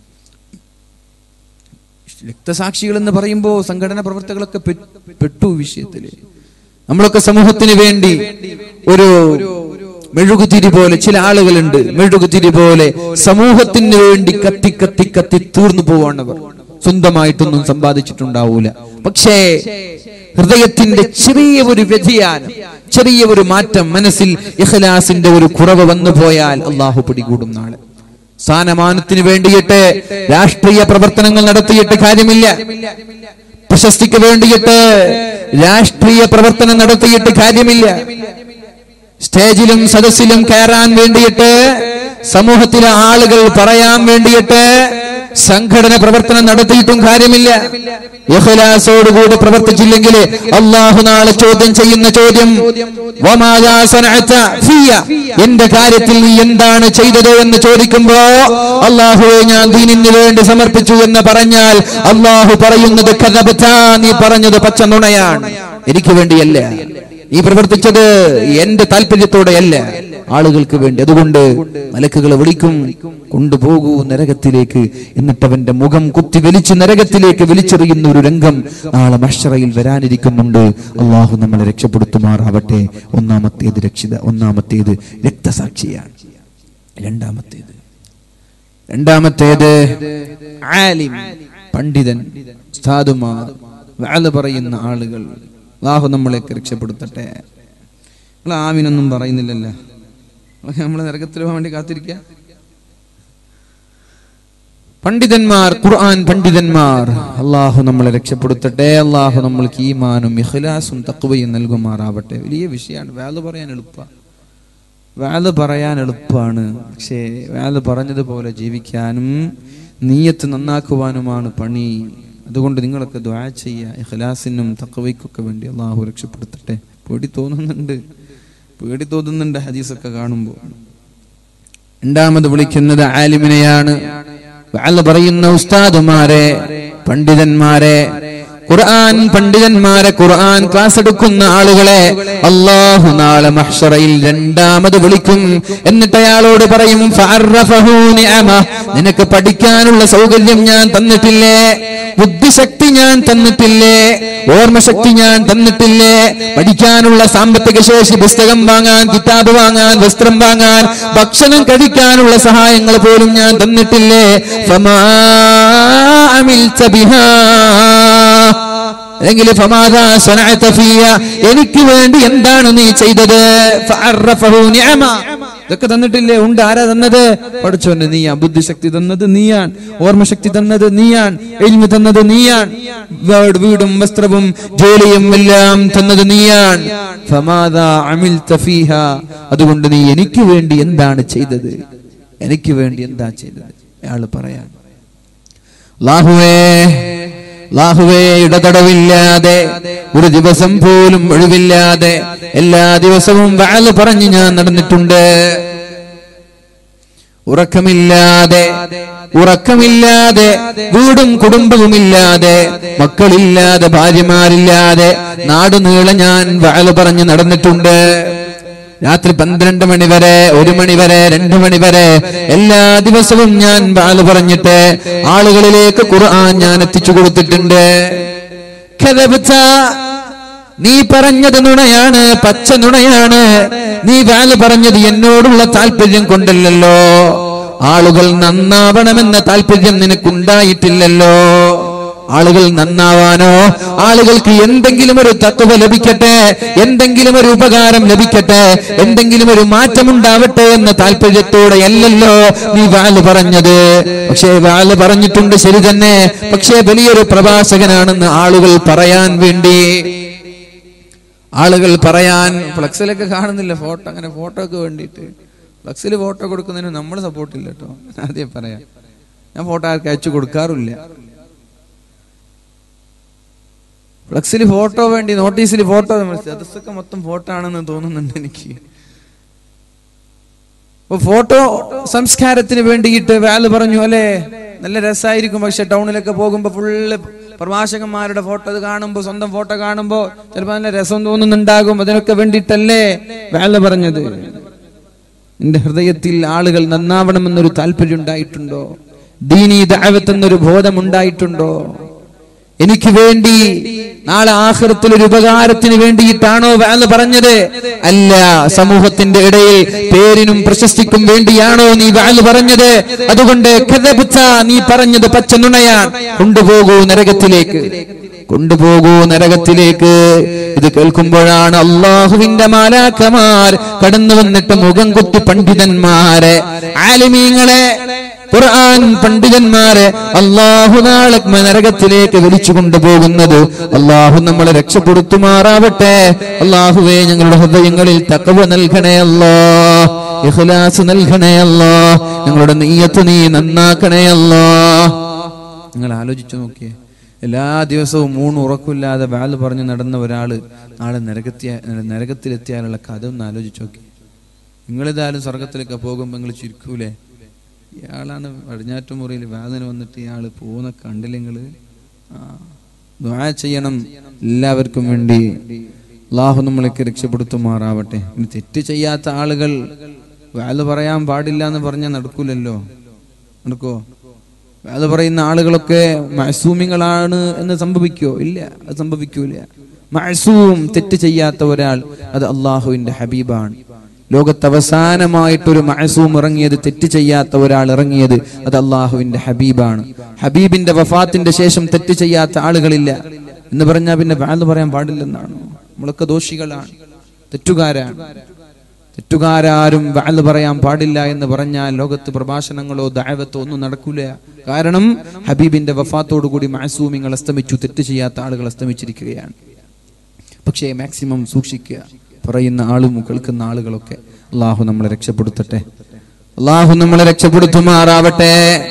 രക്തസാക്ഷികൾ എന്ന് പറയുമ്പോൾ സംഘടനാ പ്രവർത്തകളൊക്കെ പെ- പെട്ടു വിഷയത്തില് നമ്മളൊക്കെ സമൂഹത്തിന് വേണ്ടി ഒരു മെഴുകുതിരി പോലെ ചില ആളുകളുണ്ട് മെഴുകുതിരി പോലെ സമൂഹത്തിന് വേണ്ടി കത്തി കത്തി കത്തി തീർന്നു പോവാണവർ സ്വന്തമായിട്ടൊന്നും സമ്പാദിച്ചിട്ടുണ്ടാവൂല പക്ഷേ ഹൃദയത്തിന്റെ ചെറിയ ഒരു വ്യതിയാനം ചെറിയ ഒരു മാറ്റം മനസ്സിൽ ഇഖ്ലാസിന്റെ ഒരു കുറവ് വന്നു പോയാൽ അള്ളാഹു പിടികൂടും നാളെ സ്ഥാനമാനത്തിന് വേണ്ടിയിട്ട് രാഷ്ട്രീയ പ്രവർത്തനങ്ങൾ നടത്തിയിട്ട് കാര്യമില്ല പ്രശസ്തിക്ക് വേണ്ടിയിട്ട് രാഷ്ട്രീയ പ്രവർത്തനം നടത്തിയിട്ട് കാര്യമില്ല സ്റ്റേജിലും സദസ്സിലും കയറാൻ വേണ്ടിയിട്ട് സമൂഹത്തിലെ ആളുകൾ പറയാൻ വേണ്ടിയിട്ട് സംഘടന പ്രവർത്തനം നടത്തിയിട്ടും കാര്യമില്ല ഇഖ്ലാസോടുകൂടി പ്രവർത്തിച്ചില്ലെങ്കിൽ അള്ളാഹു നാളെ ചോദ്യം ചെയ്യുന്ന ചോദ്യം വമാദാ സനഅത ഫിയ? എന്റെ കാര്യത്തിൽ നീ എന്താണ് ചെയ്തത് എന്ന് ചോദിക്കുമ്പോ അള്ളാഹുവെ ഞാൻ ദീനിന് വേണ്ടി സമർപ്പിച്ചു എന്ന് പറഞ്ഞാൽ അള്ളാഹു പറയുന്നത് കഥബത്ത നീ പറഞ്ഞത് പച്ച നുണയാണ് എനിക്ക് വേണ്ടിയല്ല നീ പ്രവർത്തിച്ചത് എന്റെ താല്പര്യത്തോടെയല്ല ആളുകൾക്ക് വേണ്ടി അതുകൊണ്ട് മലക്കുകളെ വിളിക്കും കൊണ്ടുപോകൂ നരകത്തിലേക്ക് എന്നിട്ട് അവന്റെ മുഖം കുത്തി വലിച്ചു നരകത്തിലേക്ക് വലിച്ചെറിയുന്ന ഒരു രംഗം നാളെ മഷറയിൽ വരാനിരിക്കുന്നുണ്ട് അള്ളാഹു നമ്മളെ രക്ഷപ്പെടുത്തുമാറാവട്ടെ ഒന്നാമത്തേത് രക്ഷിത ഒന്നാമത്തേത് രക്തസാക്ഷിയാണ് രണ്ടാമത്തേത് രണ്ടാമത്തേത് ആലിം പണ്ഡിതൻ ഉസ്താദുമാർ വാല് പറയുന്ന ആളുകൾ അള്ളാഹു നമ്മളെയൊക്കെ രക്ഷപ്പെടുത്തട്ടെ നിങ്ങൾ ആമിനൊന്നും പറയുന്നില്ലല്ലോ നമ്മൾ നരകത്തിൽ പോകാൻ വേണ്ടി കാത്തിരിക്കുക പണ്ഡിതന്മാർ ഖുർആൻ പണ്ഡിതന്മാർ അള്ളാഹു നമ്മളെ രക്ഷപ്പെടുത്തട്ടെ അള്ളാഹു നമ്മൾക്ക് ഈമാനും ഇഖ്ലാസും തക്വയും നൽകുമാറാവട്ടെ വലിയ വിഷയമാണ് വാല് പറയാൻ എളുപ്പ വാല് പറയാൻ എളുപ്പമാണ് പക്ഷേ വാല് പറഞ്ഞതുപോലെ ജീവിക്കാനും നീയത്ത് നന്നാക്കുവാനുമാണ് പണി അതുകൊണ്ട് നിങ്ങളൊക്കെ ദ്വാ ചെയ്യുക ഇഖ്ലാസിനും തക്വയ്ക്കൊക്കെ വേണ്ടി അള്ളാഹു രക്ഷപ്പെടുത്തട്ടെ പേടി തോന്നുന്നുണ്ട് പേടി തോന്നുന്നുണ്ട് ഹദീസൊക്കെ കാണുമ്പോൾ രണ്ടാമത് വിളിക്കുന്നത് ആലിമിനെയാണ് വാല് പറയുന്ന ഉസ്താദുമാരെ പണ്ഡിതന്മാരെ ഖുർആൻ പണ്ഡിതന്മാരെ ഖുർആൻ ക്ലാസ് എടുക്കുന്ന ആളുകളെ അള്ളാഹു നാളെ മഹ്ഷറയിൽ രണ്ടാമത് വിളിക്കും എന്നിട്ട് അയാളോട് പറയും ഫഅറഫഹു നിഅമ. നിനക്ക് പഠിക്കാനുള്ള സൗകര്യം ഞാൻ തന്നിട്ടില്ലേ ബുദ്ധിശക്തി ഞാൻ തന്നിട്ടില്ലേ ഓർമ്മശക്തി ഞാൻ തന്നിട്ടില്ലേ പഠിക്കാനുള്ള സാമ്പത്തിക ശേഷി പുസ്തകം വാങ്ങാൻ കിതാബ് വാങ്ങാൻ വസ്ത്രം വാങ്ങാൻ ഭക്ഷണം കഴിക്കാനുള്ള സഹായങ്ങൾ പോലും ഞാൻ തന്നിട്ടില്ലേ ഫമാ അമിൽത ബിഹാ അല്ലെങ്കിൽ ഫമാദാ സനഅത ഫിയ എനിക്ക് വേണ്ടി എന്താണ് നീ ചെയ്തത് ഫഅറഫഹു നിഅമ ഇതൊക്കെ തന്നിട്ടില്ലേ ഉണ്ട് ആരാ തന്നത് പഠിച്ചോന്നെ നീയാ ബുദ്ധിശക്തി തന്നത് നീയാൻ ഓർമ്മശക്തി തന്നത് നീയാൻ എൽമി തന്നത് നീയാൻ വീട് വീടും വസ്ത്രവും ജോലിയും എല്ലാം തന്നത് നീയാൻ ഫമാദാ അമിൽത ഫീഹ അതുകൊണ്ട് നീ എനിക്ക് വേണ്ടി എന്താണ് ചെയ്തത് എനിക്ക് വേണ്ടി എന്താ ചെയ്തത് അയാള് പറയാൻ ലാഹുവേ ലാഹുവേ ഇടതടവില്ലാതെ ഒരു ദിവസം പോലും ഒഴിവില്ലാതെ എല്ലാ ദിവസവും വാല് പറഞ്ഞ് ഞാൻ നടന്നിട്ടുണ്ട് ഉറക്കമില്ലാതെ ഉറക്കമില്ലാതെ വീടും കുടുംബവുമില്ലാതെ മക്കളില്ലാതെ ഭാര്യമാരില്ലാതെ നാടുനീളെ ഞാൻ വാല് പറഞ്ഞ് നടന്നിട്ടുണ്ട് രാത്രി പന്ത്രണ്ട് മണി വരെ ഒരു മണി വരെ രണ്ടു മണി വരെ എല്ലാ ദിവസവും ഞാൻ വാല് പറഞ്ഞിട്ട് ആളുകളിലേക്ക് ഖുർആൻ ഞാൻ എത്തിച്ചു കൊടുത്തിട്ടുണ്ട് കഥബത്ത നീ പറഞ്ഞത് നുണയാണ് പച്ച നുണയാണ് നീ വാല് പറഞ്ഞത് എന്നോടുള്ള താല്പര്യം കൊണ്ടല്ലല്ലോ ആളുകൾ നന്നാവണമെന്ന താല്പര്യം നിനക്കുണ്ടായിട്ടില്ലല്ലോ ആളുകൾ നന്നാവാനോ ആളുകൾക്ക് എന്തെങ്കിലും ഒരു തത്വ ലഭിക്കട്ടെ എന്തെങ്കിലും ഒരു ഉപകാരം ലഭിക്കട്ടെ എന്തെങ്കിലും ഒരു മാറ്റമുണ്ടാവട്ടെ എന്ന താല്പര്യത്തോടെ അല്ലല്ലോ നീ വാല് പറഞ്ഞത് പക്ഷേ വാല് പറഞ്ഞിട്ടുണ്ട് ശരി തന്നെ പക്ഷേ വലിയൊരു പ്രഭാഷകനാണെന്ന് ആളുകൾ പറയാൻ വേണ്ടി ആളുകൾ പറയാൻ ഫ്ലക്സിലൊക്കെ കാണുന്നില്ല ഫോട്ടോ അങ്ങനെ ഫോട്ടോ ഒക്കെ വേണ്ടിയിട്ട് ഫ്ലക്സിൽ ഫോട്ടോ കൊടുക്കുന്നതിന് നമ്മൾ സപ്പോർട്ടില്ല കേട്ടോ ആദ്യം പറയാം ഞാൻ ഫോട്ടോ ആർക്ക് അയച്ചു കൊടുക്കാറില്ല ഫ്ലക്സിൽ ഫോട്ടോ വേണ്ടി നോട്ടീസിൽ ഫോട്ടോ അതൊക്കെ മൊത്തം ഫോട്ടോ ആണെന്ന് തോന്നുന്നുണ്ട് എനിക്ക് അപ്പൊ ഫോട്ടോ സംസ്കാരത്തിന് വേണ്ടിയിട്ട് വാല് പറഞ്ഞു അല്ലേ നല്ല രസമായിരിക്കും പക്ഷെ ടൗണിലൊക്കെ പോകുമ്പോ ഫുള്ള് പ്രഭാഷകന്മാരുടെ ഫോട്ടോ അത് കാണുമ്പോ സ്വന്തം ഫോട്ടോ കാണുമ്പോ ചിലപ്പോ നല്ല രസം തോന്നുന്നുണ്ടാകും അതിനൊക്കെ വേണ്ടിയിട്ടല്ലേ വാല് പറഞ്ഞത് നിന്റെ ഹൃദയത്തിൽ ആളുകൾ നന്നാവണമെന്നൊരു താല്പര്യം ഉണ്ടായിട്ടുണ്ടോ ദീനീ ദാവത്ത് എന്നൊരു ബോധം ഉണ്ടായിട്ടുണ്ടോ എനിക്ക് വേണ്ടി നാളെ ആഹൃത്തിൽ ഒരു ഉപകാരത്തിന് വേണ്ടിയിട്ടാണോ വാല് പറഞ്ഞത് അല്ല സമൂഹത്തിന്റെ ഇടയിൽ പേരിനും പ്രശസ്തിക്കും വേണ്ടിയാണോ നീ വാല് പറഞ്ഞത് അതുകൊണ്ട് കഥപുച്ച നീ പറഞ്ഞത് പച്ച നുണയാൻ കൊണ്ടുപോകൂ നരകത്തിലേക്ക് കൊണ്ടുപോകൂ നരകത്തിലേക്ക് ഇത് കേൾക്കുമ്പോഴാണ് അള്ളാഹുവിന്റെ മാലാക്കമാർ കടന്നു വന്നിട്ട് മുഖം കുത്തി പണ്ഡിതന്മാരെ ആലിമീങ്ങളെ ഖുർആൻ പണ്ഡിതന്മാരെ അള്ളാഹു നാളെ നരകത്തിലേക്ക് വലിച്ചു കൊണ്ടുപോകുന്നത് അള്ളാഹു നമ്മളെ രക്ഷപ്പെടുത്തുമാറാവട്ടെ അള്ളാഹുവേ ഞങ്ങളുടെ ഹൃദയങ്ങളിൽ തക്കവ നൽകണേ അല്ലോ ഇഖ്ലാസ് നൽകണേ അല്ലോ ഞങ്ങളുടെ നീയത്ത് നീ നന്നാക്കണേ അല്ലോ നിങ്ങൾ ആലോചിച്ചു നോക്കിയേ എല്ലാ ദിവസവും മൂന്ന് ഉറക്കമില്ലാതെ വാല് പറഞ്ഞു നടന്ന ഒരാള് നാളെ നരകത്തിയ നരകത്തിലെത്തിയാലുള്ള കഥ ഒന്ന് ആലോചിച്ച് നോക്കി നിങ്ങളിതായാലും സ്വർഗത്തിലൊക്കെ പോകുമ്പോൾ നിങ്ങൾ ചിരിക്കൂലേ ഇയാളാണ് വടിഞ്ഞാറ്റുമുറിയിൽ വേദന വന്നിട്ട് ഇയാൾ പോകുന്ന കണ്ടില്ല നിങ്ങള് ആ ദ്വാ ചെയ്യണം എല്ലാവർക്കും വേണ്ടി അള്ളാഹു നമ്മളൊക്കെ രക്ഷപ്പെടുത്തുമാറാവട്ടെ ഇനി തെറ്റ് ചെയ്യാത്ത ആളുകൾ വേല പറയാൻ പാടില്ല എന്ന് പറഞ്ഞാൽ നടക്കൂലല്ലോ നടക്കോ വേല പറയുന്ന ആളുകളൊക്കെ മസൂമിങ്ങളാണ് എന്ന് സംഭവിക്കോ ഇല്ല അത് സംഭവിക്കൂല മസൂം തെറ്റ് ചെയ്യാത്ത ഒരാൾ അത് അള്ളാഹുവിന്റെ ഹബീബാണ് ലോകത്ത് അവസാനമായിട്ടൊരു മഅസൂം ഇറങ്ങിയത് തെറ്റ് ചെയ്യാത്ത ഒരാൾ ഇറങ്ങിയത് അത് അള്ളാഹുവിന്റെ ഹബീബാണ് ഹബീബിന്റെ വഫാത്തിന്റെ ശേഷം തെറ്റ് ചെയ്യാത്ത ആളുകളില്ല എന്ന് പറഞ്ഞാൽ പിന്നെ വാല് പറയാൻ പാടില്ലെന്നാണ് നമ്മളൊക്കെ ദോഷികളാണ് തെറ്റുകാരാണ് തെറ്റുകാരും വാല് പറയാൻ പാടില്ല എന്ന് പറഞ്ഞാൽ ലോകത്ത് പ്രഭാഷണങ്ങളോ ദാവത്തോ ഒന്നും നടക്കൂല കാരണം ഹബീബിന്റെ വഫാത്തോടു കൂടി മാസൂമിങ്ങൾ അസ്തമിച്ചു തെറ്റ് ചെയ്യാത്ത ആളുകൾ അസ്തമിച്ചിരിക്കുകയാണ് പക്ഷേ മാക്സിമം സൂക്ഷിക്കുക പറയുന്ന ആളും കേൾക്കുന്ന ആളുകളൊക്കെ അള്ളാഹു നമ്മളെ രക്ഷപ്പെടുത്തട്ടെ അള്ളാഹു നമ്മളെ രക്ഷപ്പെടുത്തുമാറാവട്ടെ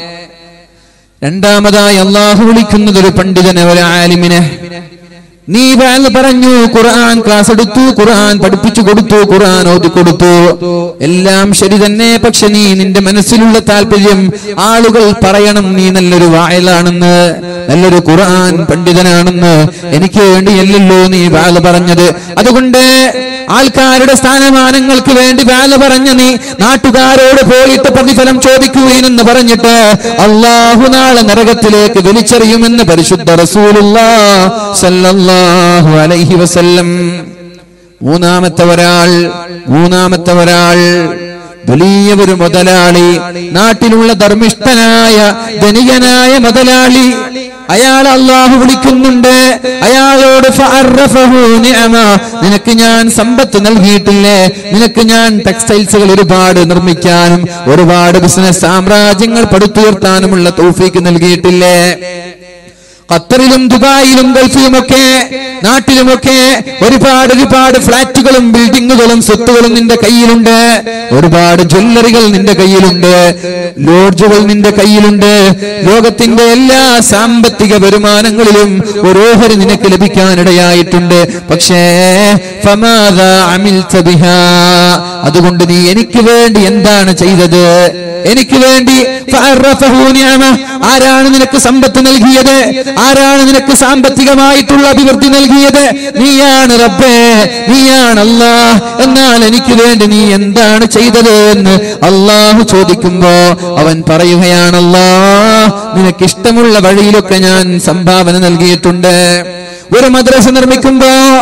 രണ്ടാമതായി അള്ളാഹു വിളിക്കുന്നത് ഒരു പണ്ഡിതനെ ഒരു ആലിമിനെ നീ വാല് പറഞ്ഞു ഖുർആൻ ക്ലാസ് എടുത്തു ഖുർആൻ പഠിപ്പിച്ചു കൊടുത്തു ഖുർആൻ ഓതി കൊടുത്തു എല്ലാം ശരി തന്നെ പക്ഷെ നീ നിന്റെ മനസ്സിലുള്ള താല്പര്യം ആളുകൾ പറയണം നീ നല്ലൊരു വായലാണെന്ന് നല്ലൊരു ഖുർആൻ പണ്ഡിതനാണെന്ന് എനിക്ക് വേണ്ടിയല്ലല്ലോ നീ വാല് പറഞ്ഞത് അതുകൊണ്ട് ആൾക്കാരുടെ സ്ഥാനമാനങ്ങൾക്ക് വേണ്ടി വേല പറഞ്ഞ നീ നാട്ടുകാരോട് പോയിട്ട് പ്രതിഫലം ചോദിക്കുകയെന്ന് പറഞ്ഞിട്ട് അള്ളാഹു നാളെ നരകത്തിലേക്ക് വലിച്ചെറിയുമെന്ന് പരിശുദ്ധ റസൂലുള്ളാ സല്ലല്ലാഹു അലൈഹി വസല്ലം മൂന്നാമത്തെ ഒരാൾ മൂന്നാമത്തെ ഒരാൾ വലിയ ഒരു മുതലാളി നാട്ടിലുള്ള ധർമ്മിഷ്ഠനായ ധനികനായ മുതലാളി അയാൾ അള്ളാഹു വിളിക്കുന്നുണ്ട് അയാളോട് ഫഅറഫഹു നിഅമ. നിനക്ക് ഞാൻ സമ്പത്ത് നൽകിയിട്ടില്ലേ നിനക്ക് ഞാൻ ടെക്സ്റ്റൈൽസുകൾ ഒരുപാട് നിർമ്മിക്കാനും ഒരുപാട് ബിസിനസ് സാമ്രാജ്യങ്ങൾ പടുത്തുയർത്താനുമുള്ള തൗഫീക്ക് നൽകിയിട്ടില്ലേ ഖത്തറിലും ദുബായിലും ഗൾഫിലുമൊക്കെ നാട്ടിലുമൊക്കെ ഒരുപാട് ഒരുപാട് ഫ്ലാറ്റുകളും ബിൽഡിങ്ങുകളും സ്വത്തുകളും നിന്റെ കയ്യിലുണ്ട് ഒരുപാട് ജ്വല്ലറികൾ നിന്റെ കയ്യിലുണ്ട് ലോഡ്ജുകൾ നിന്റെ കയ്യിലുണ്ട് ലോകത്തിന്റെ എല്ലാ സാമ്പത്തിക വരുമാനങ്ങളിലും ഒരു ഓഹരി നിനക്ക് ലഭിക്കാനിടയായിട്ടുണ്ട് പക്ഷേ ഫമാദാ അമിൽത ബിഹാ. അതുകൊണ്ട് നീ എനിക്ക് വേണ്ടി എന്താണ് ചെയ്തത് എനിക്ക് വേണ്ടി ഫഅറഫഹു നിഅമ. ആരാണ് നിനക്ക് സമ്പത്ത് നൽകിയത് ആരാണ് നിനക്ക് സാമ്പത്തികമായിട്ടുള്ള അഭിവൃദ്ധി നൽകിയത് നീയാണ് റബ്ബേ നീയാണ് അല്ലാ എന്നാൽ എനിക്ക് വേണ്ടി നീ എന്താണ് ചെയ്തത് എന്ന് അള്ളാഹു ചോദിക്കുമ്പോ അവൻ പറയുകയാണല്ലാ നിനക്ക് ഇഷ്ടമുള്ള വഴിയിലൊക്കെ ഞാൻ സംഭാവന നൽകിയിട്ടുണ്ട് ഒരു മദ്രസ നിർമ്മിക്കുമ്പോ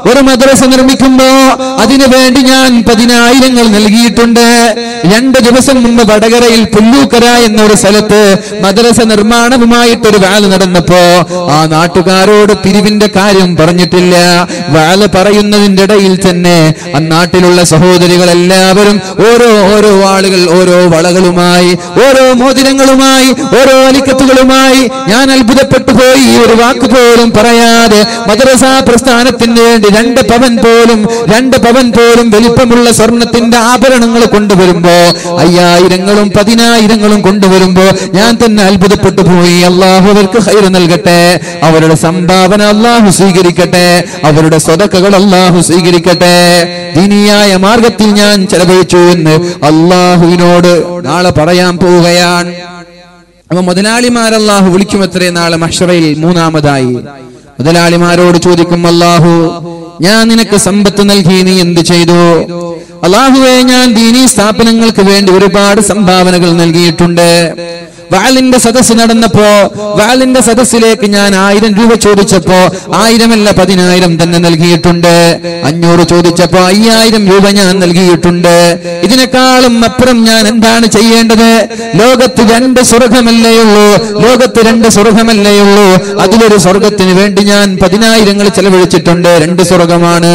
ഒരു മദ്രസ നിർമ്മിക്കുമ്പോ അതിനു വേണ്ടി ഞാൻ പതിനായിരങ്ങൾ നൽകിയിട്ടുണ്ട് രണ്ട് ദിവസം മുമ്പ് വടകരയിൽ പുല്ലൂക്കര എന്ന ഒരു സ്ഥലത്ത് മദ്രസ നിർമ്മാണവുമായിട്ടൊരു വാല് നടന്നപ്പോ ആ നാട്ടുകാരോട് പിരിവിന്റെ കാര്യം പറഞ്ഞിട്ടില്ല വാല് പറയുന്നതിന്റെ ഇടയിൽ തന്നെ ആ നാട്ടിലുള്ള സഹോദരികൾ എല്ലാവരും ഓരോ ഓരോ ആളുകൾ ഓരോ വളകളുമായി ഓരോ മോതിരങ്ങളുമായി ഓരോ അലിക്കത്തുകളുമായി ഞാൻ അത്ഭുതപ്പെട്ടു പോയി ഈ ഒരു വാക്ക് പോലും പറയാതെ മദ്രസ പ്രസ്ഥാനത്തിന് വേണ്ടി രണ്ട് പവൻ പോലും രണ്ട് പവൻ പോലും വലിപ്പമുള്ള സ്വർണത്തിന്റെ ആഭരണങ്ങൾ കൊണ്ടുവരുമ്പോ അയ്യായിരങ്ങളും പതിനായിരങ്ങളും കൊണ്ടുവരുമ്പോ ഞാൻ തന്നെ അത്ഭുതപ്പെട്ടു പോയി അള്ളാഹു അവർക്ക് ഹൈർ നൽകട്ടെ അവരുടെ സംഭാവന അള്ളാഹു സ്വീകരിക്കട്ടെ അവരുടെ സ്വതക്കകൾ അള്ളാഹു സ്വീകരിക്കട്ടെ ദീനിയായ മാർഗത്തിൽ ഞാൻ ചെലവഴിച്ചു എന്ന് അള്ളാഹുവിനോട് നാളെ പറയാൻ പോവുകയാണ് അപ്പൊ മുതലാളിമാരല്ലാഹു വിളിക്കുമത്രേ നാളെ മഷറയിൽ മൂന്നാമതായി മുതലാളിമാരോട് ചോദിക്കും അല്ലാഹു ഞാൻ നിനക്ക് സമ്പത്ത് നൽകി നീ എന്ത് ചെയ്തു അള്ളാഹുവെ ഞാൻ ദീനീ സ്ഥാപനങ്ങൾക്ക് വേണ്ടി ഒരുപാട് സംഭാവനകൾ നൽകിയിട്ടുണ്ട് വാലിന്റെ സദസ്സ് നടന്നപ്പോ വാലിന്റെ സദസ്സിലേക്ക് ഞാൻ ആയിരം രൂപ ചോദിച്ചപ്പോ ആയിരമല്ല പതിനായിരം തന്നെ നൽകിയിട്ടുണ്ട് അഞ്ഞൂറ് ചോദിച്ചപ്പോ അയ്യായിരം രൂപ ഞാൻ നൽകിയിട്ടുണ്ട് ഇതിനേക്കാളും അപ്പുറം ഞാൻ എന്താണ് ചെയ്യേണ്ടത് ലോകത്ത് രണ്ട് സ്വർഗമല്ലേയുള്ളൂ ലോകത്ത് രണ്ട് സ്വർഗമല്ലേയുള്ളൂ അതിലൊരു സ്വർഗത്തിന് വേണ്ടി ഞാൻ പതിനായിരങ്ങൾ ചെലവഴിച്ചിട്ടുണ്ട് രണ്ട് സ്വർഗമാണ്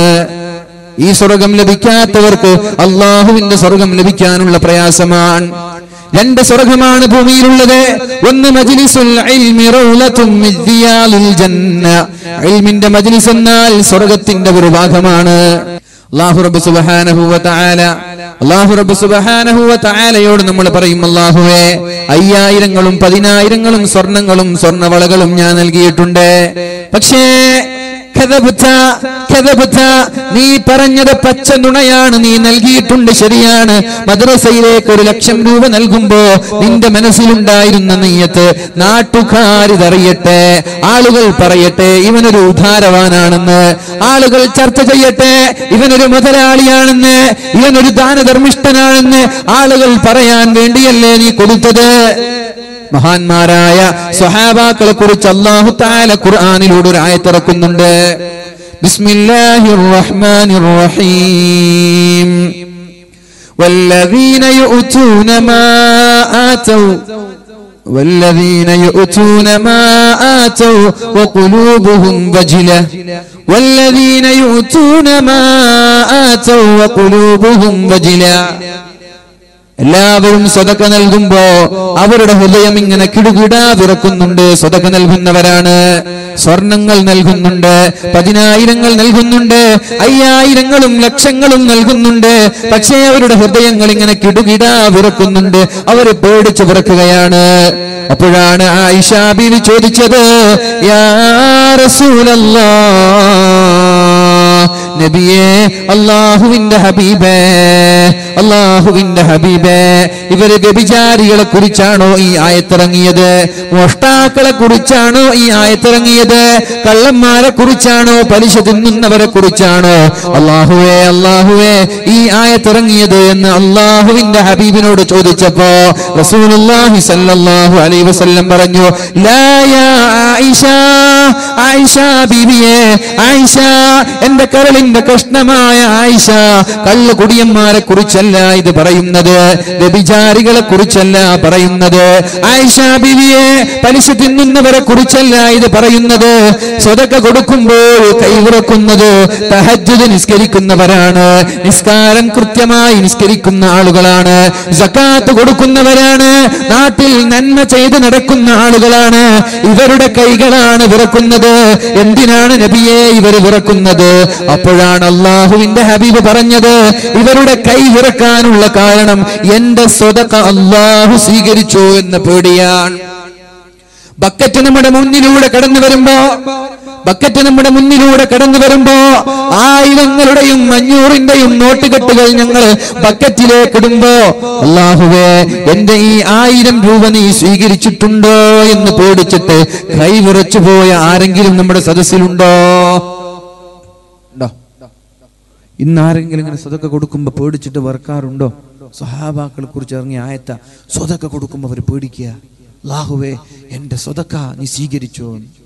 ഈ സ്വർഗം ലഭിക്കാത്തവർക്ക് അള്ളാഹുവിന്റെ സ്വർഗം ലഭിക്കാനുള്ള പ്രയാസമാണ് രണ്ട് സ്വർഗമാണ് ഭൂമിയിലുള്ളത് ഒന്ന് മജ്ലിസുൽ ഇൽമി റൗലത്തും മിൻ ദിയാലിൽ ജന്ന ഇൽമിന്റെ മജ്ലിസ് എന്നാൽ സ്വർഗത്തിന്റെ ഒരു ഭാഗമാണ് അല്ലാഹു റബ്ബ് സുബ്ഹാനഹു വ തആല അല്ലാഹു റബ്ബ് സുബ്ഹാനഹു വ തആലയോട് നമ്മൾ പറയും അല്ലാഹുവേ അയ്യായിരങ്ങളും പതിനായിരങ്ങളും സ്വർണങ്ങളും സ്വർണവളകളും ഞാൻ നൽകിയിട്ടുണ്ട് പക്ഷേ കഥബുത്ത കഥബുത്ത നീ പറഞ്ഞത് പച്ച നുണയാണ് നീ നൽകിയിട്ടുണ്ട് ശരിയാണ് മദ്രസയിലേക്ക് ഒരു ലക്ഷം രൂപ നൽകുമ്പോ നിന്റെ മനസ്സിലുണ്ടായിരുന്ന നെയ്യത്ത് നാട്ടുകാരിതറിയട്ടെ ആളുകൾ പറയട്ടെ ഇവനൊരു ഉദാരവാനാണെന്ന് ആളുകൾ ചർച്ച ചെയ്യട്ടെ ഇവനൊരു മുതലാളിയാണെന്ന് ഇവനൊരു ദാനധർമ്മിഷ്ഠനാണെന്ന് ആളുകൾ പറയാൻ വേണ്ടിയല്ലേ നീ കൊടുത്തത് മഹാന്മാരായ സ്വഹാബാക്കളെ കുറിച്ച് അള്ളാഹു താല ഖുർആാനിലൂടെ ഒരു ആയത്തിറക്കുന്നുണ്ട് ബിസ്മില്ലാഹിർ റഹ്മാനിർ റഹീം والذين يؤتون ما آتوا والذين يؤتون ما آتوا وقلوبهم وجلة والذين يؤتون ما آتوا وقلوبهم وجلة എല്ലാവരും സ്വതക്ക നൽകുമ്പോ അവരുടെ ഹൃദയം ഇങ്ങനെ കിടുകിടാ വിറക്കുന്നുണ്ട് സ്വതക്ക നൽകുന്നവരാണ് സ്വർണങ്ങൾ നൽകുന്നുണ്ട് പതിനായിരങ്ങൾ നൽകുന്നുണ്ട് അയ്യായിരങ്ങളും ലക്ഷങ്ങളും നൽകുന്നുണ്ട് പക്ഷേ അവരുടെ ഹൃദയങ്ങൾ ഇങ്ങനെ കിടുകിടാ വിറക്കുന്നുണ്ട് അവര് പേടിച്ചു വിറക്കുകയാണ് അപ്പോഴാണ് ആയിഷ ബീവി ചോദിച്ചത് യാ റസൂലല്ലാ നബിയെ അള്ളാഹുവിന്റെ ഹബീബേ അള്ളാഹുവിന്റെ ഹബീബേ ഇവര് വ്യഭിചാരികളെ കുറിച്ചാണോ ഈ ആയത്തിറങ്ങിയത് മോഷ്ടാക്കളെ കുറിച്ചാണോ ഈ ആയത്തിറങ്ങിയത് കള്ളന്മാരെ കുറിച്ചാണോ പലിശ തിന്നുന്നവരെ കുറിച്ചാണോ അള്ളാഹുവേ അള്ളാഹുവേ ഈ ആയത്തിറങ്ങിയത് എന്ന് അള്ളാഹുവിന്റെ ഹബീബിനോട് ചോദിച്ചപ്പോ റസൂലുള്ളാഹി സല്ലല്ലാഹു അലൈഹി വസല്ലം പറഞ്ഞു ലാ യാ ആയിഷ ആയിഷ ബീവിയെ ആയിഷ എന്റെ കരളിന്റെ കഷ്ണമായ ആയിഷ കള്ളു കുടിയന്മാരെ കുറിച്ചല്ല ഇത് പറയുന്നത് വ്യഭിചാരികളെ കുറിച്ചല്ല പറയുന്നത് ആയിഷ ബീവിയെ പലിശ തിന്നുന്നവരെ കുറിച്ചല്ല ഇത് പറയുന്നത് സ്വതക്ക കൊടുക്കുമ്പോൾ കൈവിറക്കുന്നത് തഹജ്ജുദ് നിസ്കരിക്കുന്നവരാണ് നിസ്കാരം കൃത്യമായി നിസ്കരിക്കുന്ന ആളുകളാണ് സക്കാത്ത് കൊടുക്കുന്നവരാണ് നാട്ടിൽ നന്മ ചെയ്ത് നടക്കുന്ന ആളുകളാണ് ഇവരുടെ കൈകളാണ് വിറക്കുന്നത് എന്തിനാണ് നബിയെ ഇവർ വിറക്കുന്നത് അപ്പോഴാണ് അള്ളാഹുവിന്റെ ഹബീബ് പറഞ്ഞത് ഇവരുടെ കൈ വിറക്കാനുള്ള കാരണം എന്റെ സ്വതക്ക അള്ളാഹു സ്വീകരിച്ചു എന്ന പേടിയാണ് ബക്കറ്റ് നമ്മുടെ മുന്നിലൂടെ കടന്നു വരുമ്പോ ബക്കറ്റ് നമ്മുടെ മുന്നിലൂടെ കടന്നു വരുമ്പോ ആയിരങ്ങളുടെയും അഞ്ഞൂറിന്റെയും നോട്ടുകെട്ടുകൾ ഞങ്ങൾ ബക്കറ്റിലേക്ക് ഇടുമ്പോ അള്ളാഹുവേ എന്റെ ഈ ആയിരം രൂപ നീ സ്വീകരിച്ചിട്ടുണ്ടോ എന്ന് പേടിച്ചിട്ട് കൈ വിറച്ചു പോയ ആരെങ്കിലും നമ്മുടെ സദസ്സിലുണ്ടോ ഉണ്ടോ ഇന്ന് ആരെങ്കിലും ഇങ്ങനെ സ്വതൊക്കെ കൊടുക്കുമ്പോ പേടിച്ചിട്ട് വർക്കാറുണ്ടോ സഹാബാക്കളെ കുറിച്ച് ഇറങ്ങിയ ആയത്ത സ്വതൊക്കെ കൊടുക്കുമ്പോ അവർ പേടിക്കുക ലാഹുവേ എന്റെ സ്വതക്ക നീ സ്വീകരിച്ചോ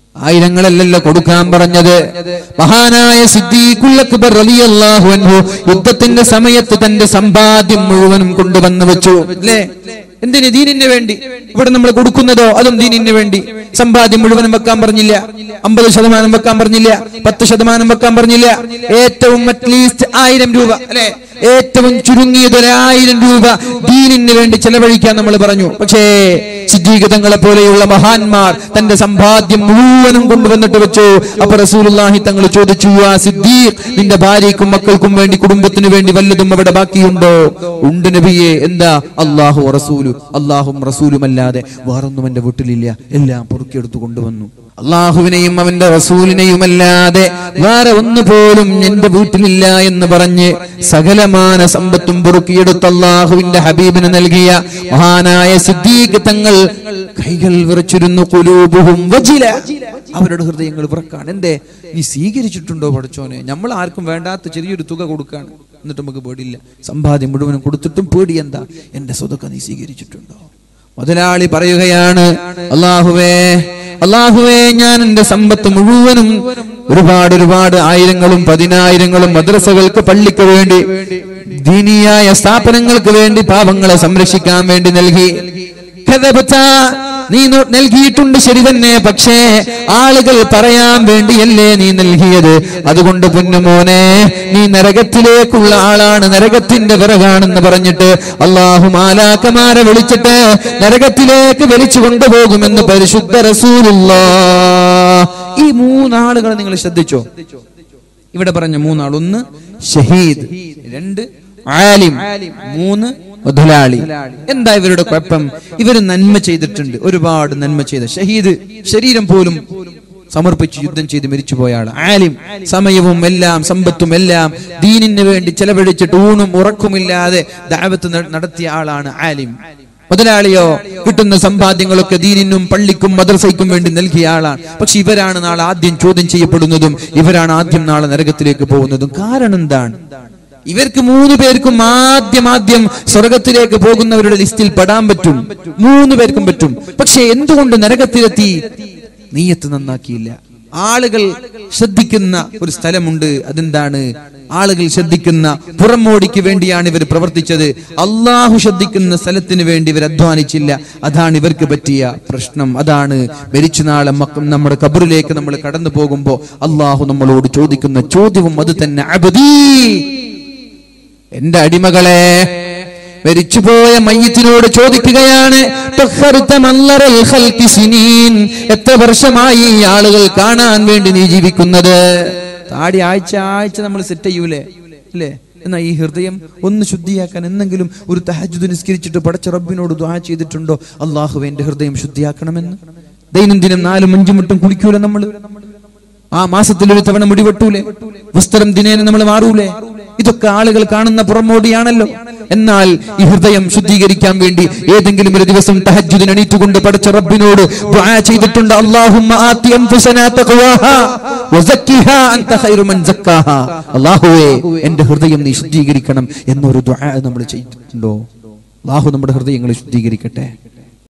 ആയിരങ്ങളല്ലല്ലോ കൊടുക്കാൻ പറഞ്ഞത് മഹാനായ സിദ്ദീഖുൽ അക്ബർ റളിയല്ലാഹു അൻഹു യുദ്ധത്തിന്റെ സമയത്ത് തന്റെ സമ്പാദ്യം മുഴുവനും കൊണ്ടുവന്നു വെച്ചു അല്ലേ എന്തിന് ദീനിന് വേണ്ടി ഇവിടെ നമ്മൾ കൊടുക്കുന്നതോ അതും ദീനിന് വേണ്ടി സമ്പാദ്യം മുഴുവനും വെക്കാൻ പറഞ്ഞില്ല അമ്പത് ശതമാനം വെക്കാൻ പറഞ്ഞില്ല പത്ത് ശതമാനം വെക്കാൻ പറഞ്ഞില്ല ഏറ്റവും അറ്റ്ലീസ്റ്റ് ആയിരം രൂപ അല്ലെ ഏറ്റവും ചുരുങ്ങിയത് ഒരായിരം രൂപ ദീനിന് വേണ്ടി ചെലവഴിക്കാൻ നമ്മൾ പറഞ്ഞു പക്ഷേ സിദ്ധീകതങ്ങളെ പോലെയുള്ള മഹാന്മാർ തന്റെ സമ്പാദ്യം മുഴുവനും കൊണ്ടുവന്നിട്ട് വെച്ചു അപ്പൊ റസൂലുള്ളാഹി തങ്ങൾ ചോദിച്ചു ആ സിദ്ദീഖ് നിന്റെ ഭാര്യയ്ക്കും മക്കൾക്കും വേണ്ടി കുടുംബത്തിന് വേണ്ടി വല്ലതും അവിടെ ബാക്കിയുണ്ടോ ഉണ്ട് നബിയെ എന്താ അള്ളാഹു റസൂലു അള്ളാഹും റസൂലും അല്ലാതെ വേറൊന്നും എന്റെ വീട്ടിലില്ല എല്ലാം പൊറുക്കിയെടുത്തു കൊണ്ടുവന്നു അള്ളാഹുവിനെയും അവന്റെ റസൂലിനെയും അല്ലാതെ വേറെ ഒന്നുപോലും എന്റെ വീട്ടിലില്ല എന്ന് പറഞ്ഞ് സകലമാന സമ്പത്തും പൊറുക്കിയെടുത്ത് അള്ളാഹുവിന്റെ ഹബീബിന് നൽകിയ മഹാനായ സിദ്ദീഖ് തങ്ങൾ കൈകൾ വിറച്ചിരുന്നു കുലൂബുഹും വജില അവരുടെ ഹൃദയങ്ങൾ വിറക്കാണ് എന്തേ നീ സ്വീകരിച്ചിട്ടുണ്ടോ പഠിച്ചോനെ നമ്മൾ ആർക്കും വേണ്ടാത്ത ചെറിയൊരു തുക കൊടുക്കാണ് എന്നിട്ട് നമുക്ക് പേടിയില്ല സമ്പാദ്യം മുഴുവനും കൊടുത്തിട്ടും പേടി എന്താ എന്റെ സ്വതൊക്കെ നീ സ്വീകരിച്ചിട്ടുണ്ടോ മുതലാളി പറയുകയാണ് അള്ളാഹുവേ അള്ളാഹുവേ ഞാൻ എന്റെ സമ്പത്ത് മുഴുവനും ഒരുപാട് ഒരുപാട് ആയിരങ്ങളും പതിനായിരങ്ങളും മദ്രസകൾക്ക് പള്ളിക്ക് വേണ്ടി ദീനിയായ സ്ഥാപനങ്ങൾക്ക് വേണ്ടി പാവങ്ങളെ സംരക്ഷിക്കാൻ വേണ്ടി നൽകി കഥപത്ത നീ നോ- നൽകിയിട്ടുണ്ട് ശരി തന്നെ പക്ഷേ ആളുകൾ പറയാൻ വേണ്ടിയല്ലേ നീ നൽകിയത് അതുകൊണ്ട് പൊന്നുമോനെ നീ നരകത്തിലേക്കുള്ള ആളാണ് നരകത്തിന്റെ വിറകാണെന്ന് പറഞ്ഞിട്ട് അള്ളാഹു മാലാക്കമാരെ വിളിച്ചിട്ട് നരകത്തിലേക്ക് വലിച്ചു കൊണ്ടുപോകുമെന്ന് പരിശുദ്ധ റസൂലുള്ള ഈ മൂന്നാളുകളെ നിങ്ങൾ ശ്രദ്ധിച്ചോ ഇവിടെ പറഞ്ഞ മൂന്നാൾ ഒന്ന് ഷഹീദ് രണ്ട് ആലിം മൂന്ന് മുതലാളി എന്താ ഇവരുടെ കുഴപ്പം ഇവർ നന്മ ചെയ്തിട്ടുണ്ട് ഒരുപാട് നന്മ ചെയ്ത ഷഹീദ് ശരീരം പോലും സമർപ്പിച്ച് യുദ്ധം ചെയ്ത് മരിച്ചുപോയ ആൾ ആലിം സമയവും എല്ലാം സമ്പത്തും എല്ലാം ദീനിന് വേണ്ടി ചെലവഴിച്ചിട്ട് ഊണും ഉറക്കുമില്ലാതെ ദാവത്ത് ന- നടത്തിയ ആളാണ് ആലിം മുതലാളിയോ കിട്ടുന്ന സമ്പാദ്യങ്ങളൊക്കെ ദീനിനും പള്ളിക്കും മദ്രസയ്ക്കും വേണ്ടി നൽകിയ ആളാണ് പക്ഷെ ഇവരാണ് നാളെ ആദ്യം ചോദ്യം ചെയ്യപ്പെടുന്നതും ഇവരാണ് ആദ്യം നാളെ നരകത്തിലേക്ക് പോകുന്നതും കാരണം എന്താണ് ഇവർക്ക് മൂന്ന് പേർക്കും ആദ്യം ആദ്യം സ്വർഗത്തിലേക്ക് പോകുന്നവരുടെ ലിസ്റ്റിൽ പെടാൻ പറ്റും മൂന്ന് പേർക്കും പറ്റും പക്ഷെ എന്തുകൊണ്ട് നരകത്തിലെത്തി നീയത്ത് നന്നാക്കിയില്ല ആളുകൾ ശ്രദ്ധിക്കുന്ന ഒരു സ്ഥലമുണ്ട് അതെന്താണ് ആളുകൾ ശ്രദ്ധിക്കുന്ന പുറമോടിക്ക് വേണ്ടിയാണ് ഇവർ പ്രവർത്തിച്ചത് അള്ളാഹു ശ്രദ്ധിക്കുന്ന സ്ഥലത്തിന് വേണ്ടി ഇവർ അധ്വാനിച്ചില്ല അതാണ് ഇവർക്ക് പറ്റിയ പ്രശ്നം അതാണ് മരിച്ചു നാളെ മക്ക- നമ്മുടെ കബറിലേക്ക് നമ്മൾ കടന്നു പോകുമ്പോ അള്ളാഹു നമ്മളോട് ചോദിക്കുന്ന ചോദ്യവും അത് തന്നെ അബദീ എന്റെ അടിമകളെ മരിച്ചുപോയ മയ്യത്തിനോട് ചോദിക്കുകയാണ് "തഖർത മല്ലറൽ ഖൽഖി സിനീൻ." എത്ര വർഷമായി ഈ ആളുകൾ കാണാൻ വേണ്ടി നീ ജീവിക്കുന്നത് താടി ആഴ്ച ആഴ്ച നമ്മൾ സെറ്റ് ചെയ്യൂലേ അല്ലേ എന്നാ ഈ ഹൃദയം ഒന്ന് ശുദ്ധിയാക്കാൻ എന്തെങ്കിലും ഒരു തഹജുദ് നിസ്കരിച്ചിട്ട് പടച്ച റബ്ബിനോട് ദ്വാ ചെയ്തിട്ടുണ്ടോ അള്ളാഹു എന്റെ ഹൃദയം ശുദ്ധിയാക്കണമെന്ന് ദൈനംദിനം നാലും അഞ്ചും മുട്ടും കുളിക്കൂല നമ്മള് ആ മാസത്തിൽ ഒരു തവണ മുടിവെട്ടൂലേ വസ്ത്രം ദിനേന നമ്മൾ മാറൂലേ ഇതൊക്കെ ആളുകൾ കാണുന്ന പുറമോടിയാണല്ലോ എന്നാൽ ഈ ഹൃദയം ശുദ്ധീകരിക്കാൻ വേണ്ടി ഏതെങ്കിലും ഒരു ദിവസം തഹജ്ജുദിന് എണീറ്റുകൊണ്ട് പഠിച്ച റബ്ബിനോട് ദുആ ചെയ്തിട്ടുണ്ട് അല്ലാഹുമ്മ ആതി അൻഫുസനാ തഖ്വാഹാ വസക്കിഹാ അൻത ഖൈറു മൻ സക്കാഹാ അല്ലാഹുവേ എന്റെ ഹൃദയം നീ ശുദ്ധീകരിക്കണം എന്നൊരു ദുആ നമ്മൾ ചെയ്തിട്ടുണ്ടോ അല്ലാഹു നമ്മുടെ ഹൃദയങ്ങളെ ശുദ്ധീകരിക്കട്ടെ